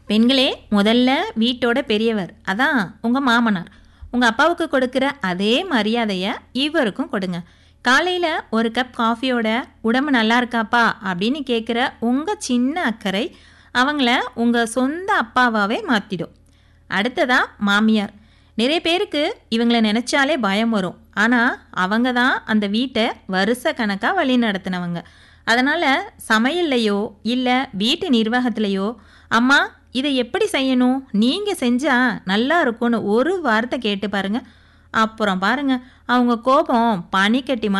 பெண்களே முதல்ல வீட்டோட பெரியவர் அதான் உங்கள் மாமனார் உங்கள் அப்பாவுக்கு கொடுக்குற அதே மரியாதையை இவருக்கும் கொடுங்க காலையில் ஒரு கப் காஃபியோட உடம்பு நல்லா இருக்காப்பா அப்படின்னு கேட்குற உங்கள் சின்ன அக்கறை அவங்கள உங்கள் சொந்த அப்பாவாகவே மாற்றிடும் அடுத்ததா மாமியார் நிறைய பேருக்கு இவங்களை நினச்சாலே பயம் வரும் ஆனால் அவங்க தான் அந்த வீட்டை வருஷ கணக்காக வழி நடத்தினவங்க அதனால் சமையல்லையோ இல்லை வீட்டு நிர்வாகத்திலையோ அம்மா இதை எப்படி செய்யணும் நீங்கள் செஞ்சால் நல்லா இருக்கும்னு ஒரு வார்த்தை கேட்டு பாருங்க அப்புறம் பாருங்க அவங்க கோபம் பனிக்கட்டி